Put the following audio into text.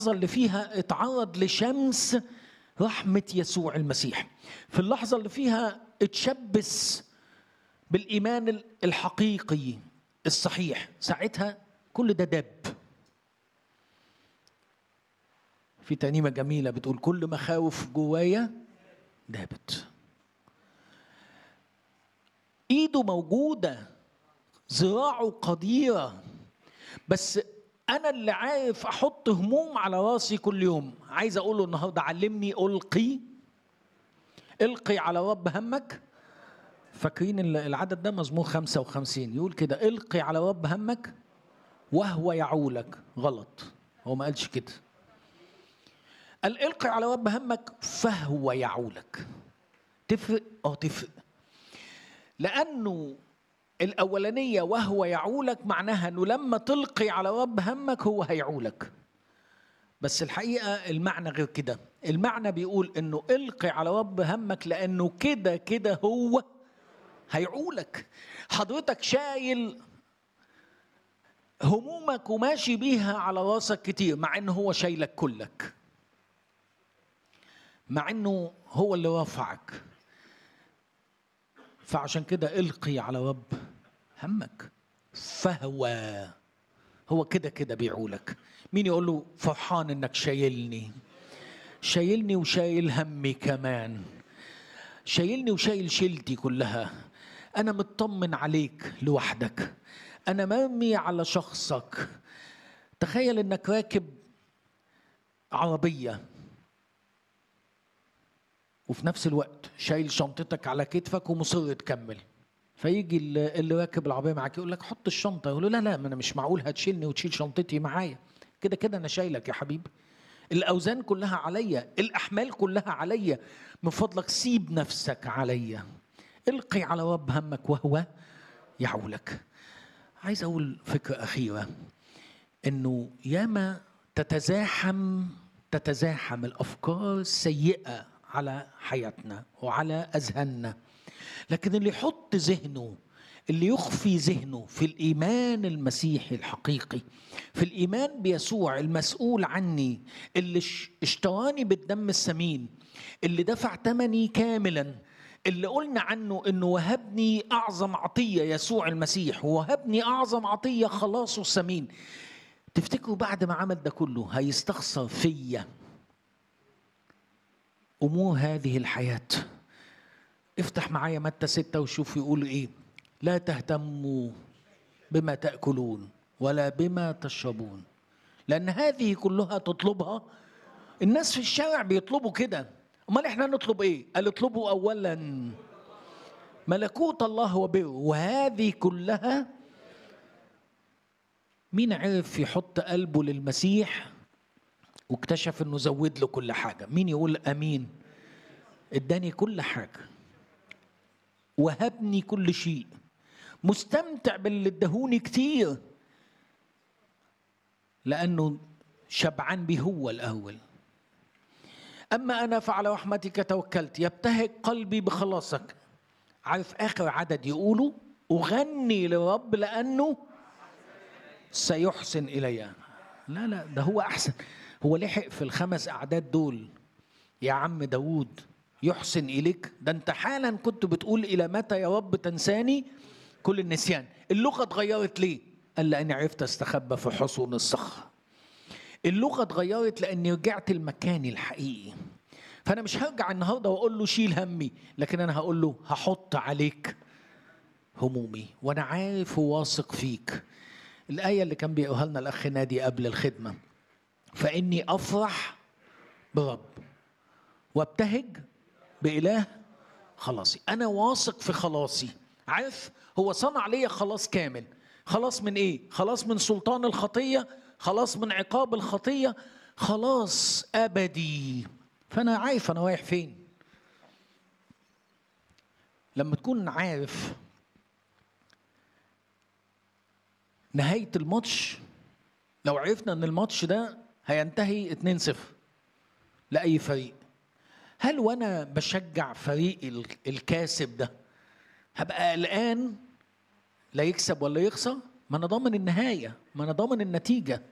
اللي فيها اتعرض لشمس رحمة يسوع المسيح في اللحظة اللي فيها اتشبث بالإيمان الحقيقي الصحيح ساعتها كل ده دب في ترنيمة جميلة بتقول كل مخاوف جوايا دابت ايده موجودة ذراعه قديرة بس انا اللي عارف احط هموم على راسي كل يوم عايز اقول له النهارده علمني القي القي على رب همك فاكرين العدد ده مزمور 55 يقول كده القي على رب همك وهو يعولك غلط هو ما قالش كده قال القي على رب همك فهو يعولك تفرق اه تفرق لانه الاولانيه وهو يعولك معناها انه لما تلقي على رب همك هو هيعولك بس الحقيقه المعنى غير كده المعنى بيقول انه القي على رب همك لانه كده كده هو هيعولك حضرتك شايل همومك وماشي بيها على راسك كتير مع انه هو شايلك كلك مع انه هو اللي رفعك فعشان كده القي على رب همك فهو هو كده كده بيعولك مين يقول له فرحان انك شايلني شايلني وشايل همي كمان شايلني وشايل شيلتي كلها انا مطمن عليك لوحدك انا مرمي على شخصك تخيل انك راكب عربيه وفي نفس الوقت شايل شنطتك على كتفك ومصر تكمل فيجي اللي راكب العربيه معاك يقول لك حط الشنطه يقول له لا لا ما انا مش معقول هتشيلني وتشيل شنطتي معايا كده كده انا شايلك يا حبيبي الاوزان كلها عليا الاحمال كلها عليا من فضلك سيب نفسك عليا القي على رب همك وهو يعولك عايز اقول فكره اخيره انه ياما تتزاحم تتزاحم الافكار السيئه على حياتنا وعلى اذهاننا لكن اللي يحط ذهنه اللي يخفي ذهنه في الايمان المسيحي الحقيقي في الايمان بيسوع المسؤول عني اللي اشتراني بالدم الثمين اللي دفع ثمني كاملا اللي قلنا عنه انه وهبني اعظم عطيه يسوع المسيح ووهبني اعظم عطيه خلاصه الثمين تفتكروا بعد ما عمل ده كله هيستخسر فيا امور هذه الحياه افتح معايا متى ستة وشوف يقول ايه لا تهتموا بما تأكلون ولا بما تشربون لأن هذه كلها تطلبها الناس في الشارع بيطلبوا كده أمال احنا نطلب ايه قال اطلبوا أولا ملكوت الله وبره وهذه كلها مين عرف يحط قلبه للمسيح واكتشف انه زود له كل حاجه مين يقول امين اداني كل حاجه وهبني كل شيء مستمتع باللي ادهوني كتير لانه شبعان بيه هو الاول اما انا فعلى رحمتك توكلت يبتهج قلبي بخلاصك عارف اخر عدد يقولوا اغني لرب لانه سيحسن الي لا لا ده هو احسن هو لحق في الخمس اعداد دول يا عم داوود يحسن اليك ده انت حالا كنت بتقول الى متى يا رب تنساني كل النسيان اللغه اتغيرت ليه قال لاني عرفت استخبى في حصون الصخر اللغه اتغيرت لاني رجعت لمكاني الحقيقي فانا مش هرجع النهارده واقول له شيل همي لكن انا هقول له هحط عليك همومي وانا عارف وواثق فيك الايه اللي كان بيقولها لنا الاخ نادي قبل الخدمه فاني افرح برب وابتهج بإله خلاصي أنا واثق في خلاصي عارف هو صنع لي خلاص كامل خلاص من إيه خلاص من سلطان الخطية خلاص من عقاب الخطية خلاص أبدي فأنا عارف أنا رايح فين لما تكون عارف نهاية الماتش لو عرفنا ان الماتش ده هينتهي 2-0 لأي فريق هل وانا بشجع فريق الكاسب ده هبقى قلقان لا يكسب ولا يخسر ما انا ضامن النهايه ما انا ضامن النتيجه